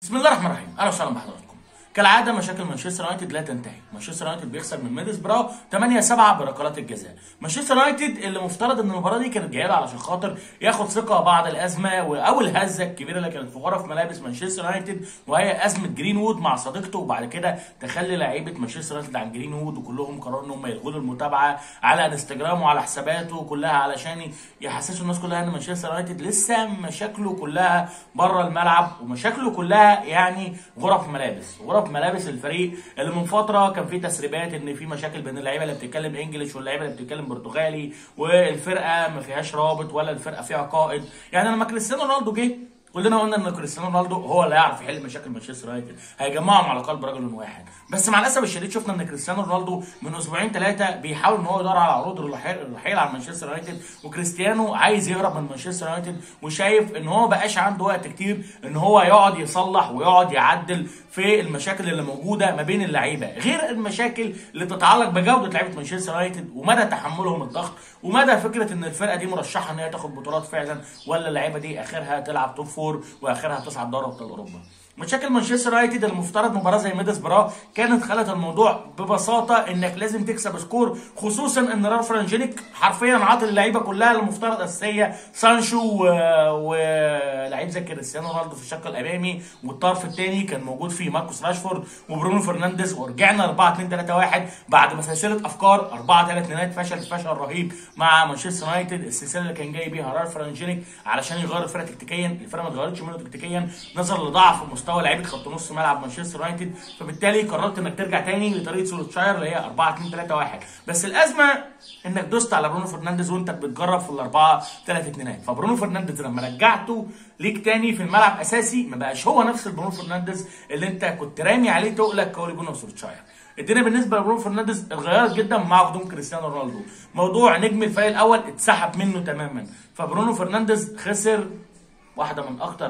بسم الله الرحمن الرحيم اهلا وسهلا بحضراتكم كالعاده مشاكل مانشستر يونايتد لا تنتهي مانشستر يونايتد بيخسر من ميدلز براو 8 7 بركلات الجزاء مانشستر يونايتد اللي مفترض ان المباراه دي كانت جايه له علشان خاطر ياخد ثقه بعد الازمه او الهزه الكبيره اللي كانت في غرف ملابس مانشستر يونايتد وهي ازمه جرين وود مع صديقته وبعد كده تخلي لعيبه مانشستر يونايتد عن جرين وود وكلهم قرروا ان هم يلغوا له المتابعه على انستجرام وعلى حساباته كلها علشان يحسسوا الناس كلها ان مانشستر يونايتد لسه مشاكله كلها بره الملعب ومشاكله كلها يعني غرف ملابس غرف ملابس الفريق اللي من فتره كان في تسريبات ان في مشاكل بين اللعيبه اللي بتتكلم انجلش واللعيبه اللي بتتكلم برتغالي والفرقه ما فيهاش رابط ولا الفرقه فيها قائد يعني لما كريستيانو رونالدو جه كلنا قلنا ان كريستيانو رونالدو هو اللي هيعرف يحل مشاكل مانشستر يونايتد هيجمعهم على قلب رجل واحد بس مع الاسف الشديد شفنا ان كريستيانو رونالدو من اسبوعين ثلاثه بيحاول ان هو يدور على عروض الرحيل الرحيل عن مانشستر يونايتد وكريستيانو عايز يهرب من مانشستر يونايتد وشايف ان هو بقاش عنده وقت كتير ان هو يقعد يصلح ويقعد يعدل في المشاكل اللي موجوده ما بين اللعيبه غير المشاكل اللي بتتعلق بجوده لعيبه مانشستر يونايتد ومدى تحملهم الضغط ومدى فكره ان الفرقه دي مرشحه ان هي تاخد بطولات فعلا ولا اللعيبه دي اخرها تلعب توب فور واخرها تصعد دوري ابطال اوروبا مشاكل مانشستر يونايتد المفترض مباراه زي ميدس برا كانت خلت الموضوع ببساطه انك لازم تكسب سكور خصوصا ان رالف رانجينيك حرفيا عاطي اللعيبه كلها المفترض اساسيه سانشو ولعيب زي كريستيانو رونالدو في الشق الامامي والطرف الثاني كان موجود فيه ماركوس راشفورد وبرونو فرنانديز ورجعنا 4 2 3 1 بعد ما سلسله افكار 4 3 2 فشل فشل رهيب مع مانشستر يونايتد السلسله اللي كان جاي بيها رالف رانجينيك علشان يغير الفرقه تكتيكيا الفرقه ما اتغيرتش منه تكتيكيا نظرا لضعف مستوى لعيبه خط نص ملعب مانشستر يونايتد فبالتالي قررت انك ترجع تاني لطريقه سولوتشاير اللي هي 4 2 3 1 بس الازمه انك دوست على برونو فرنانديز وانت بتجرب في الاربعه 3 2 فبرونو فرنانديز لما رجعته ليك تاني في الملعب اساسي ما بقاش هو نفس البرونو فرنانديز اللي انت كنت رامي عليه تقلك كولي بونو سولوتشاير الدنيا بالنسبه لبرونو فرنانديز اتغيرت جدا مع قدوم كريستيانو رونالدو موضوع نجم الفريق الاول اتسحب منه تماما فبرونو فرنانديز خسر واحده من اكتر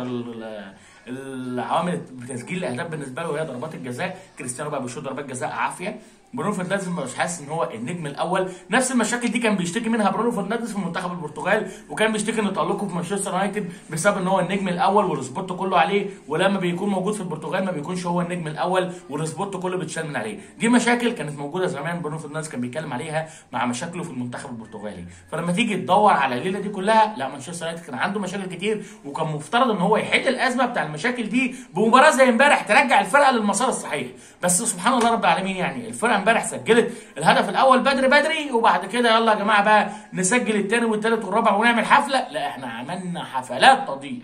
العوامل بتسجيل الاهداف بالنسبه له هي ضربات الجزاء كريستيانو بقى بيشوط ضربات جزاء عافيه برونو فرنانديز مش حاسس ان هو النجم الاول نفس المشاكل دي كان بيشتكي منها برونو فرنانديز في منتخب البرتغال وكان بيشتكي ان تالقه في مانشستر يونايتد بسبب ان هو النجم الاول والسبوت كله عليه ولما بيكون موجود في البرتغال ما بيكونش هو النجم الاول والسبوت كله بيتشال من عليه دي مشاكل كانت موجوده زمان برونو فرنانديز كان بيتكلم عليها مع مشاكله في المنتخب البرتغالي فلما تيجي تدور على الليله دي كلها لا مانشستر يونايتد كان عنده مشاكل كتير وكان مفترض ان هو يحل الازمه بتاع المشاكل دي بمباراه زي امبارح ترجع الفرقه للمسار الصحيح بس سبحان الله رب العالمين يعني الفرقه امبارح سجلت الهدف الاول بدري بدري وبعد كده يلا يا جماعه بقى نسجل الثاني والثالث والرابع ونعمل حفله لا احنا عملنا حفلات تضييع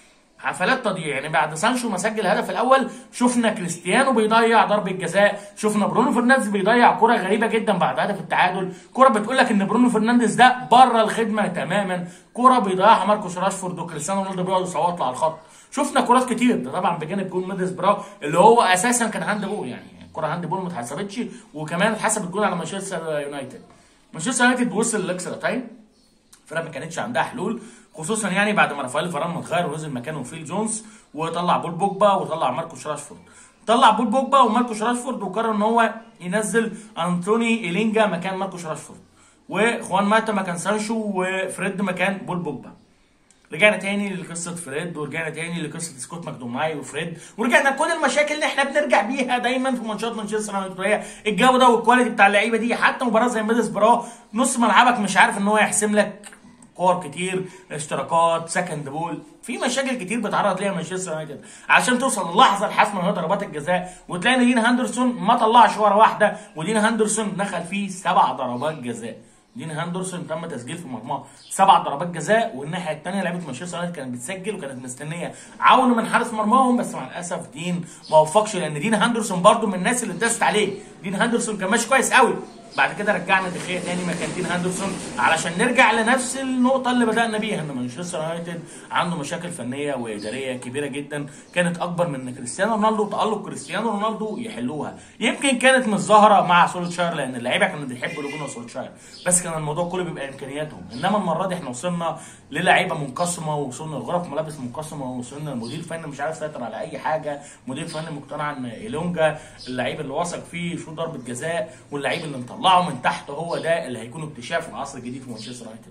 حفلات تضييع يعني بعد سانشو ما سجل الهدف الاول شفنا كريستيانو بيضيع ضربه جزاء شفنا برونو فرنانديز بيضيع كره غريبه جدا بعد هدف التعادل كره بتقول لك ان برونو فرنانديز ده بره الخدمه تماما كره بيضيعها ماركوس راشفورد وكريستيانو رونالدو بيقعدوا يصوتوا على الخط شفنا كرات كتير ده طبعا بجانب جول ميدلز براو اللي هو اساسا كان هاند بول يعني الكره هاند بول ما اتحسبتش وكمان اتحسبت جول على مانشستر يونايتد مانشستر يونايتد وصل للاكسترا تايم الفرقه ما كانتش عندها حلول خصوصا يعني بعد ما رافائيل فاران ما اتغير ونزل مكانه فيل جونز وطلع بول بوجبا وطلع ماركوس راشفورد طلع بول بوجبا وماركوس راشفورد وقرر ان هو ينزل انطوني ايلينجا مكان ماركوس راشفورد وخوان ماتا مكان سانشو وفريد مكان بول بوجبا رجعنا تاني لقصه فريد ورجعنا تاني لقصه سكوت ماكدوماي وفريد ورجعنا لكل المشاكل اللي احنا بنرجع بيها دايما في ماتشات مانشستر يونايتد وهي الجوده والكواليتي بتاع اللعيبه دي حتى مباراه زي ميدلز برا نص ملعبك مش عارف ان هو يحسم لك كور كتير اشتراكات سكند بول في مشاكل كتير بتعرض ليها مانشستر يونايتد عشان توصل للحظه الحاسمه وهي ضربات الجزاء وتلاقي ان دين هاندرسون ما طلعش ورا واحده ودين هاندرسون دخل فيه سبع ضربات جزاء دين هاندرسون تم تسجيل في مرماه سبع ضربات جزاء والناحيه الثانيه لعيبه مانشستر يونايتد كانت بتسجل وكانت مستنيه عون من حارس مرماهم بس مع الاسف دين ما وفقش لان دين هاندرسون برده من الناس اللي اتدست عليه دين هاندرسون كان ماشي كويس قوي بعد كده رجعنا دخيه تاني مكان دين هاندرسون علشان نرجع لنفس النقطه اللي بدانا بيها ان مانشستر يونايتد عنده مشاكل فنيه واداريه كبيره جدا كانت اكبر من ان كريستيانو رونالدو وتالق كريستيانو رونالدو يحلوها يمكن كانت مش ظاهره مع سولتشاير لان اللعيبه كانوا بيحبوا لجونا سولتشاير بس كان الموضوع كله بيبقى امكانياتهم انما المره دي احنا وصلنا للعيبه منقسمه ووصلنا لغرف ملابس منقسمه ووصلنا لمدير فني مش عارف يسيطر على اي حاجه مدير فني مقتنع ان ايلونجا اللعيب اللي وثق فيه شو ضربه جزاء واللعيب اللي مطلعه من تحت هو ده اللي هيكون اكتشاف العصر الجديد في مانشستر يونايتد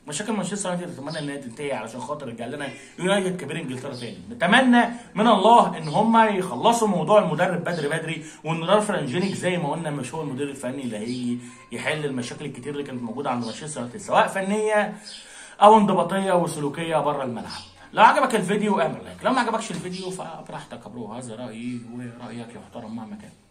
مشاكل مانشستر يونايتد اتمنى ان هي تنتهي علشان خاطر يرجع لنا يونايتد كبير انجلترا تاني نتمنى من الله ان هم يخلصوا موضوع المدرب بدري بدري وان رالف رانجينيك زي ما قلنا مش هو المدير الفني اللي هيجي يحل المشاكل الكتير اللي كانت موجوده عند مانشستر يونايتد سواء فنيه او انضباطيه وسلوكيه بره الملعب لو عجبك الفيديو اعمل لايك لو ما عجبكش الفيديو فبراحتك يا برو هذا رايي ورايك يحترم مهما كان